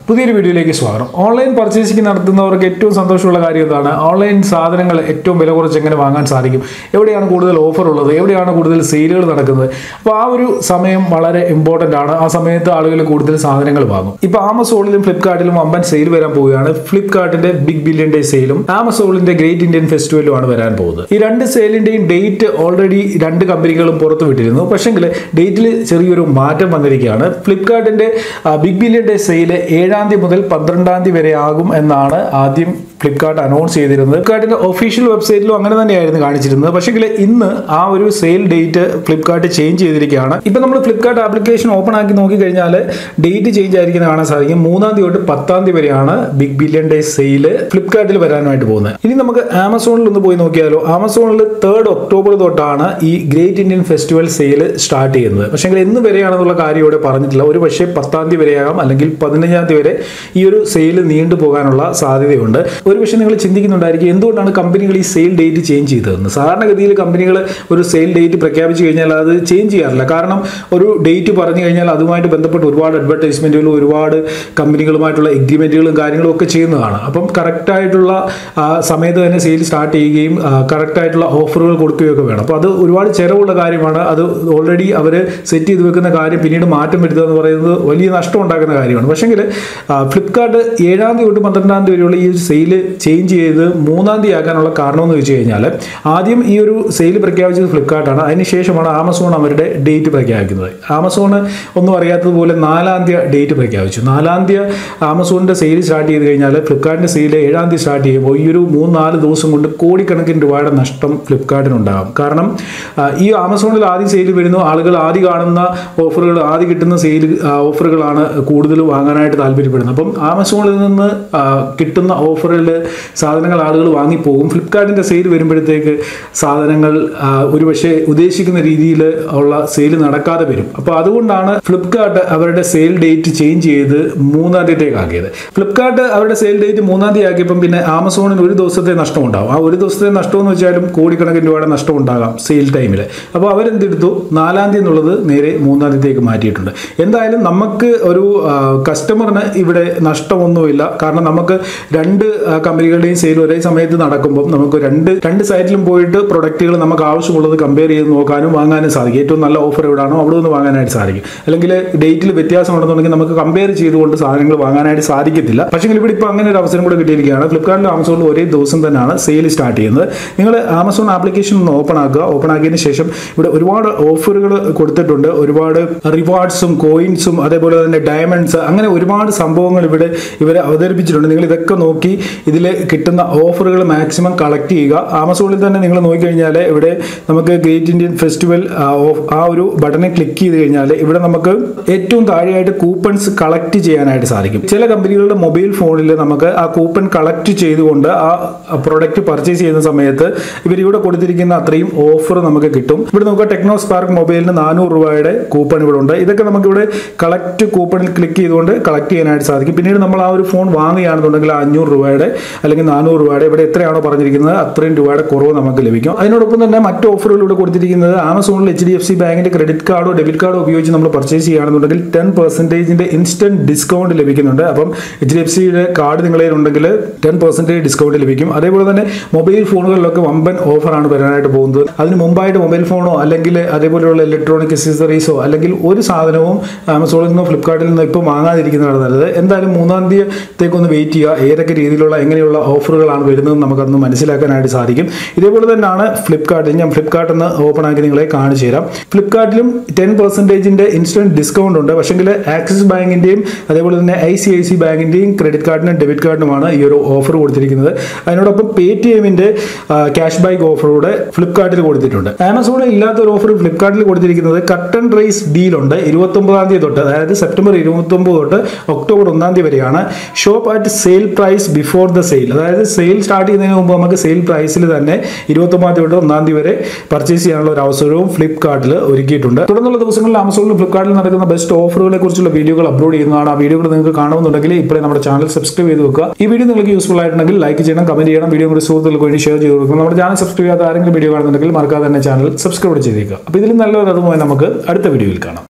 പുതിയൊരു വീഡിയോയിലേക്ക് സ്വാഗതം ഓൺലൈൻ പർച്ചേസിംഗ് നടത്തുന്നവർക്ക് ഏറ്റവും സന്തോഷമുള്ള കാര്യം എന്താണ് ഓൺലൈൻ സാധനങ്ങൾ ഏറ്റവും വില കുറച്ച് എങ്ങനെ വാങ്ങാൻ സാധിക്കും എവിടെയാണ് കൂടുതൽ ഓഫർ ഉള്ളത് എവിടെയാണ് കൂടുതൽ സെയിലുകൾ നടക്കുന്നത് അപ്പോൾ ആ ഒരു സമയം വളരെ ഇമ്പോർട്ടൻ്റ് ആണ് ആ സമയത്ത് ആളുകൾ കൂടുതൽ സാധനങ്ങൾ വാങ്ങും ഇപ്പോൾ ആമസോണിലും ഫ്ലിപ്കാർട്ടിലും വമ്പൻ സെയിൽ വരാൻ പോവുകയാണ് ഫ്ലിപ്കാർട്ടിന്റെ ബിഗ് ബില്യൺ ഡേ സെയിലും ആമസോണിന്റെ ഗ്രേറ്റ് ഇന്ത്യൻ ഫെസ്റ്റിവലുമാണ് വരാൻ പോകുന്നത് ഈ രണ്ട് സെയിലിന്റെയും ഡേറ്റ് ഓൾറെഡി രണ്ട് കമ്പനികളും പുറത്തു വിട്ടിരുന്നു പക്ഷേങ്കിൽ ഡേറ്റിൽ ചെറിയൊരു മാറ്റം വന്നിരിക്കുകയാണ് ഫ്ലിപ്കാർട്ടിന്റെ ബിഗ് ബില്യൺ ഡേ സെയിൽ ഏഴാം തീയതി മുതൽ പന്ത്രണ്ടാം തീയതി വരെ ആകും എന്നാണ് ആദ്യം ഫ്ലിപ്കാർട്ട് അനൗൺസ് ചെയ്തിരുന്നത് ഫ്ലിപ്കാർട്ടിന്റെ ഒഫീഷ്യൽ വെബ്സൈറ്റിലും അങ്ങനെ തന്നെയായിരുന്നു കാണിച്ചിരുന്നത് പക്ഷേങ്കിൽ ഇന്ന് ആ ഒരു സെയിൽ ഡേറ്റ് ഫ്ലിപ്കാർട്ട് ചേഞ്ച് ചെയ്തിരിക്കുകയാണ് ഇപ്പൊ നമ്മൾ ഫ്ലിപ്കാർട്ട് ആപ്ലിക്കേഷൻ ഓപ്പൺ ആക്കി നോക്കിക്കഴിഞ്ഞാൽ ഡേറ്റ് ചേഞ്ച് ആയിരിക്കുന്നത് കാണാൻ സാധിക്കും മൂന്നാം തീയതി തൊട്ട് പത്താം തീയതി വരെയാണ് ബിഗ് ബില്യൺ ഡേ സെയിൽ ഫ്ലിപ്കാർട്ടിൽ വരാനായിട്ട് പോകുന്നത് ഇനി നമുക്ക് ആമസോണിൽ ഒന്ന് പോയി നോക്കിയാലോ ആമസോണിൽ തേർഡ് ഒക്ടോബർ തൊട്ടാണ് ഈ great Indian festival sale start ചെയ്യുന്നത് പക്ഷേ എന്ന് വരെയാണെന്നുള്ള കാര്യം ഇവിടെ പറഞ്ഞിട്ടില്ല ഒരു പക്ഷേ പത്താം തീയതി വരെയാകാം അല്ലെങ്കിൽ പതിനഞ്ചാം തീയതി വരെ ഈ ഒരു സെയിൽ നീണ്ടു പോകാനുള്ള സാധ്യതയുണ്ട് ഒരു പക്ഷേ നിങ്ങൾ ചിന്തിക്കുന്നുണ്ടായിരിക്കും എന്തുകൊണ്ടാണ് കമ്പനികൾ ഈ സെയിൽ ഡേറ്റ് ചേഞ്ച് ചെയ്തതെന്ന് സാധാരണഗതിയിൽ കമ്പനികൾ ഒരു സെയിൽ ഡേറ്റ് പ്രഖ്യാപിച്ചു കഴിഞ്ഞാൽ അത് ചേഞ്ച് ചെയ്യാറില്ല കാരണം ഒരു ഡേറ്റ് പറഞ്ഞു കഴിഞ്ഞാൽ അതുമായിട്ട് ബന്ധപ്പെട്ട് ഒരുപാട് അഡ്വർടൈസ്മെന്റുകളും ഒരുപാട് കമ്പനികളുമായിട്ടുള്ള എഗ്രിമെന്റുകളും കാര്യങ്ങളും ഒക്കെ ചെയ്യുന്നതാണ് അപ്പം കറക്റ്റ് ആയിട്ടുള്ള ആ, സമയത്ത് തന്നെ സെയിൽ സ്റ്റാർട്ട് ചെയ്യുകയും കറക്റ്റ് ആയിട്ടുള്ള ഓഫറുകൾ കൊടുക്കുകയൊക്കെ വേണം അപ്പോൾ അത് ഒരുപാട് ചിലവുള്ള കാര്യമാണ് അത് ഓൾറെഡി അവർ സെറ്റ് ചെയ്ത് വെക്കുന്ന കാര്യം പിന്നീട് മാറ്റം വരുത്തുക എന്ന് പറയുന്നത് വലിയ നഷ്ടം ഉണ്ടാക്കുന്ന കാര്യമാണ് പക്ഷേങ്കിൽ ഫ്ലിപ്കാർട്ട് ഏഴാം തീയതി തൊട്ട് പന്ത്രണ്ടാം തീയതി വരെയുള്ള ഈ ഒരു സെയിൽ ചേഞ്ച് ചെയ്ത് മൂന്നാം തീയതി ആക്കാനുള്ള കാരണം എന്ന് വെച്ച് കഴിഞ്ഞാൽ ആദ്യം ഈ ഒരു സെയിൽ പ്രഖ്യാപിച്ചത് ഫ്ലിപ്കാർട്ടാണ് അതിനുശേഷമാണ് ആമസോൺ അവരുടെ ഡേറ്റ് പ്രഖ്യാപിക്കുന്നത് ആമസോൺ ഒന്നും അറിയാത്തതുപോലെ നാലാം തീയതി ഡേറ്റ് പ്രഖ്യാപിച്ചു നാലാം തീയതി ആമസോണിന്റെ സെയിൽ സ്റ്റാർട്ട് ചെയ്ത് കഴിഞ്ഞാൽ ഫ്ലിപ്കാർട്ടിന്റെ സെയിൽ ഏഴാം തീയതി സ്റ്റാർട്ട് ചെയ്യുമ്പോൾ ഈ ഒരു മൂന്ന് നാല് ദിവസം കൊണ്ട് കോടിക്കണക്കിന് രൂപയുടെ നഷ്ടം ഫ്ലിപ്കാർട്ടിനുണ്ടാകും കാരണം ആ, ഈ ആമസോണിൽ ആദ്യം സെയിൽ വരുന്നു ആളുകൾ ആദ്യം കാണുന്ന ഓഫറുകൾ ആദ്യം കിട്ടുന്ന സെയിൽ ഓഫറുകളാണ് കൂടുതൽ വാങ്ങാനായിട്ട് താല്പര്യപ്പെടുന്നത് അപ്പം ആമസോണിൽ നിന്ന് ആ, കിട്ടുന്ന ഓഫറിൽ സാധനങ്ങൾ ആളുകൾ വാങ്ങിപ്പോകും ഫ്ലിപ്കാർട്ടിന്റെ സെയിൽ വരുമ്പോഴത്തേക്ക് സാധനങ്ങൾ ആ, ഒരുപക്ഷെ ഉദ്ദേശിക്കുന്ന രീതിയിൽ ഉള്ള സെയിൽ നടക്കാതെ വരും അപ്പോൾ അതുകൊണ്ടാണ് ഫ്ലിപ്കാർട്ട് അവരുടെ സെയിൽ ഡേറ്റ് ചേഞ്ച് ചെയ്ത് മൂന്നാം തീയതിക്ക് ആക്കിയത് ഫ്ലിപ്കാർട്ട് അവരുടെ സെയിൽ ഡേറ്റ് മൂന്നാം തീയതി ആക്കിയപ്പം പിന്നെ ആമസോണിന് ഒരു ദിവസത്തെ നഷ്ടം ഉണ്ടാവും ആ ഒരു ദിവസത്തെ നഷ്ടം എന്ന് വെച്ചാലും കോടിക്കണക്കിന് രൂപയുടെ നഷ്ടം ഉണ്ടാകാം സെയിൽ ടൈമിൽ അപ്പോൾ അവരെന്തെടുത്തു നാലാം തീയതി എന്നുള്ളത് നേരെ മൂന്നാം തീയതിക്ക് മാറ്റിയിട്ടുണ്ട് എന്തായാലും നമുക്ക് ഒരു കസ്റ്റമറിന് ഇവിടെ നഷ്ടമൊന്നുമില്ല കാരണം നമുക്ക് രണ്ട് ആ, കമ്പനികളുടെയും സെയിൽ ഒരേ സമയത്ത് നടക്കുമ്പോൾ നമുക്ക് രണ്ട് രണ്ട് സൈറ്റിലും പോയിട്ട് പ്രൊഡക്റ്റുകൾ നമുക്ക് ആവശ്യമുള്ളത് കമ്പയർ ചെയ്ത് നോക്കാനും വാങ്ങാനും സാധിക്കും ഏറ്റവും നല്ല ഓഫർ എവിടെയാണോ അവിടെ നിന്ന് വാങ്ങാനായിട്ട് സാധിക്കും അല്ലെങ്കിൽ ഡേറ്റിൽ വ്യത്യാസം ഉണ്ടെന്നുണ്ടെങ്കിൽ നമുക്ക് കമ്പയർ ചെയ്തുകൊണ്ട് സാധനങ്ങൾ വാങ്ങാനായിട്ട് സാധിക്കത്തില്ല പക്ഷേ ഇവിടെ ഇപ്പോൾ അങ്ങനെ ഒരു അവസരം കൂടെ കിട്ടിയിരിക്കുകയാണ് ഫ്ലിപ്കാർട്ടിലും ആമസോണിലും ഒരേ ദിവസം തന്നെയാണ് സെയിൽ സ്റ്റാർട്ട് ചെയ്യുന്നത് നിങ്ങൾ ആമസോൺ ആപ്ലിക്കേഷൻ ഒന്ന് ഓപ്പൺ ആക്കുക ഓപ്പൺ ആക്കിയതിന് ശേഷം ഇവിടെ ഒരുപാട് ഓഫറുകൾ കൊടുത്തിട്ടുണ്ട് ഒരുപാട് റിവാർഡ്സും കോയിൻസും അതേപോലെ തന്നെ ഡയമണ്ട്സ് അങ്ങനെ ഒരുപാട് സംഭവങ്ങൾ ഇവിടെ ഇവർ അവതരിപ്പിച്ചിട്ടുണ്ട് നിങ്ങൾ ഇതൊക്കെ നോക്കി ഇതിൽ കിട്ടുന്ന ഓഫറുകൾ മാക്സിമം കളക്ട് ചെയ്യുക ആമസോണിൽ തന്നെ നിങ്ങൾ നോക്കിക്കഴിഞ്ഞാൽ ഇവിടെ നമുക്ക് ഗ്രേറ്റ് ഇന്ത്യൻ ഫെസ്റ്റിവൽ ആ, ഓഫ്- ആ ഒരു ബട്ടണിൽ ക്ലിക്ക് ചെയ്ത് കഴിഞ്ഞാൽ ഇവിടെ നമുക്ക് ഏറ്റവും താഴെയായിട്ട് കൂപ്പൺസ് കളക്ട് ചെയ്യാനായിട്ട് സാധിക്കും ചില കമ്പനികളുടെ മൊബൈൽ ഫോണിൽ നമുക്ക് ആ കൂപ്പൺ കളക്ട് ചെയ്തുകൊണ്ട് ആ പ്രൊഡക്റ്റ് പർച്ചേസ് ചെയ്യുന്ന സമയത്ത് ഇവർ ഇവിടെ കൊടുത്തിരിക്കുന്ന അത്രയും ഓഫർ നമുക്ക് കിട്ടും ഇവിടെ നമുക്ക് ടെക്നോ സ്പാർക്ക് മൊബൈലിന് നാനൂറ് രൂപയുടെ കൂപ്പൺ ഇവിടെ ഉണ്ട് ഇതൊക്കെ നമുക്ക് ഇവിടെ കളക്ട് കൂപ്പണിൽ ക്ലിക്ക് ചെയ്തുകൊണ്ട് കളക്ട് ചെയ്യാനായിട്ട് സാധിക്കും പിന്നീട് നമ്മൾ ആ ഒരു ഫോൺ വാങ്ങുകയാണെന്നുണ്ടെങ്കിൽ ആ അഞ്ഞൂറ് രൂപയുടെ അല്ലെങ്കിൽ നാനൂറ് രൂപയുടെ ഇവിടെ എത്രയാണോ പറഞ്ഞിരിക്കുന്നത് അത്രയും രൂപയുടെ കുറവ് നമുക്ക് ലഭിക്കും അതിനോടൊപ്പം തന്നെ മറ്റ് ഓഫറുകൾ ഇവിടെ കൊടുത്തിരിക്കുന്നത് ആമസോണിൽ എച്ച് ഡി എഫ് സി ബാങ്കിന്റെ ക്രെഡിറ്റ് കാർഡോ ഡെബിറ്റ് കാർഡോ ഉപയോഗിച്ച് നമ്മൾ പർച്ചേസ് ചെയ്യുകയാണെന്നുണ്ടെങ്കിൽ ടെൻ പെർസെൻറ്റേജിന്റെ ഇൻസ്റ്റന്റ് ഡിസ്കൗണ്ട് ലഭിക്കുന്നുണ്ട് അപ്പം എച്ച് ഡി എഫ് സിയുടെ കാർഡ് നിങ്ങളെ ഉണ്ടെങ്കിൽ ടെൻ പെർസെൻറ്റേജ് ഡിസ്കൗണ്ട് ലഭിക്കും അതേപോലെ തന്നെ മൊബൈൽ ഫോണുകളിലൊക്കെ വമ്പൻ ഓഫറാണ് വരാനായിട്ട് പോകുന്നത് അതിന് മുമ്പായിട്ട് മൊബൈൽ ഫോണോ അല്ലെങ്കിൽ അതേപോലെയുള്ള ഇലക്ട്രോണിക് അക്സസറീസോ അല്ലെങ്കിൽ ഒരു സാധനവും ആമസോണിൽ നിന്നോ ഫ്ലിപ്കാർട്ടിൽ നിന്നോ ഇപ്പോൾ വാങ്ങാതിരിക്കുന്നതാണ് നല്ലത് എന്തായാലും മൂന്നാം തീയതിത്തേക്ക് ഒന്ന് വെയിറ്റ് ചെയ്യുക ഏതൊക്കെ രീതിയിലുള്ള എങ്ങനെയുള്ള ഓഫറുകളാണ് വരുന്നത് നമുക്കതൊന്ന് മനസ്സിലാക്കാനായിട്ട് സാധിക്കും ഇതേപോലെ തന്നെയാണ് ഫ്ലിപ്കാർട്ടിൽ ഞാൻ ഫ്ലിപ്കാർട്ട് എന്ന് ഓപ്പൺ ആക്കി നിങ്ങളെ കാണിച്ചു തരാം ഫ്ലിപ്കാർട്ടിലും ടെൻ പെർസെൻറ്റേജിൻ്റെ ഇൻസ്റ്റന്റ് ഡിസ്കൗണ്ട് ഉണ്ട് പക്ഷെങ്കിൽ ആക്സിസ് ബാങ്കിൻ്റെയും അതേപോലെ തന്നെ ഐ സി ഐ സി ബാങ്കിൻ്റെയും ക്രെഡിറ്റ് കാർഡിനും ഡെബിറ്റ് കാർഡിനുമാണ് ഈ ഒരു ഓഫർ കൊടുത്തിരിക്കുന്നത് അതിനോടൊപ്പം പേ ടി എമ്മിൻ്റെ ക്യാഷ് ബാക്ക് ഓഫറൂടെ ഫ്ലിപ്കാർട്ടിൽ കൊടുത്തിട്ടുണ്ട് ആമസോണിൽ ഇല്ലാത്ത ഒരു ഓഫർ ഫ്ലിപ്കാർട്ടിൽ കൊടുത്തിരിക്കുന്നത് കട്ടൺ റൈസ് ഡീലുണ്ട് ഇരുപത്തൊമ്പതാം തീയതി തൊട്ട് അതായത് സെപ്റ്റംബർ ഇരുപത്തൊമ്പത് തൊട്ട് ഒക്ടോബർ ഒന്നാം തീയതി വരെയാണ് shop at sale price before the sale അതായത് സെയിൽ സ്റ്റാർട്ട് ചെയ്യുന്നതിന് മുമ്പ് നമുക്ക് സെയിൽ പ്രൈസിൽ തന്നെ ഇരുപത്തൊമ്പതാം തീയതി തൊട്ട് ഒന്നാം തീയതി വരെ പർച്ചേസ് ചെയ്യാനുള്ള ഒരു അവസരവും ഫ്ലിപ്കാർട്ടിൽ ഒരുക്കിയിട്ടുണ്ട് തുടർന്നുള്ള ദിവസങ്ങളിൽ ആമസോണിലും ഫ്ലിപ്കാർട്ടിൽ നടക്കുന്ന ബെസ്റ്റ് ഓഫറുകളെ കുറിച്ചുള്ള വീഡിയോകൾ അപ്ലോഡ് ചെയ്യുന്നതാണ് ആ വീഡിയോകൾ നിങ്ങൾക്ക് കാണുമെന്നുണ്ടെങ്കിൽ ഇപ്പോഴേ നമ്മുടെ ചാനൽ സബ്സ്ക്രൈബ് ചെയ്ത് വെക്കുക ഈ വീഡിയോ നിങ്ങൾക്ക് യൂസ്ഫുൾ ആയിട്ടുണ്ടെങ്കിൽ ലൈക്ക് ചെയ്യണം കമന്റ് ചെയ്യണം വീഡിയോ കൂടി സുഹൃത്തുക്കൾക്ക് വേണ്ടി ഷെയർ ചെയ്ത് കൊടുക്കണം നമ്മുടെ ചാനൽ സബ്സ്ക്രൈബ് ചെയ്യാത്ത ആരെങ്കിലും വീഡിയോ കാണുന്നുണ്ടെങ്കിൽ മറക്കാതെ തന്നെ ചാനൽ സബ്സ്ക്രൈബ് ചെയ്തേക്കുക അപ്പോൾ ഇതിൽ നല്ലൊരു അതുമായി നമുക്ക് അടുത്ത വീഡിയോയിൽ കാണാം